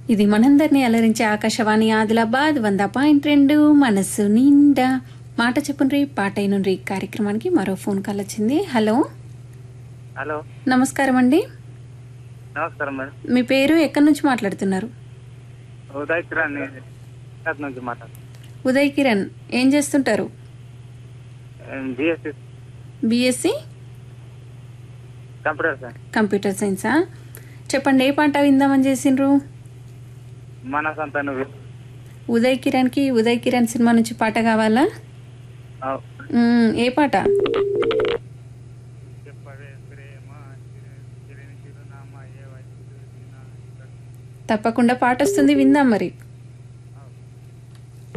ఇది మనందరినీ అలరించే ఆకాశవాణి ఆదిలాబాద్ వంద పాయింట్ రెండు మనస్సు నిండా మాట చెప్పుండ్రి పాట అయినుండ్రి కార్యక్రమానికి మరో ఫోన్ కాల్ వచ్చింది హలో హలో నమస్కారం అండి నమస్కారం మేడం మీ పేరు ఎక్కడి నుంచి మాట్లాడుతున్నారు ఉదయ్ కిరణ్ గుజరాత్ నుంచి మాట్లాడు ఉదయ్ కిరణ్ ఏం చేస్తుంటారు B Sc B Sc computer science computer సైన్సా చెప్పండి ఏ పాట విందామని చేసిండ్రు మన సొంత నువ్వు ఉదయ్ కిరణ్కి ఉదయ్ కిరణ్ సినిమా నుంచి పాట కావాలా అవు. మ్మ్, ఏ పాట చెప్పవే ప్రేమ చిరు- చిరుని చిరునామా ఏ వచ్చి చూసినా. తప్పకుండా పాట వస్తుంది విందాం మరి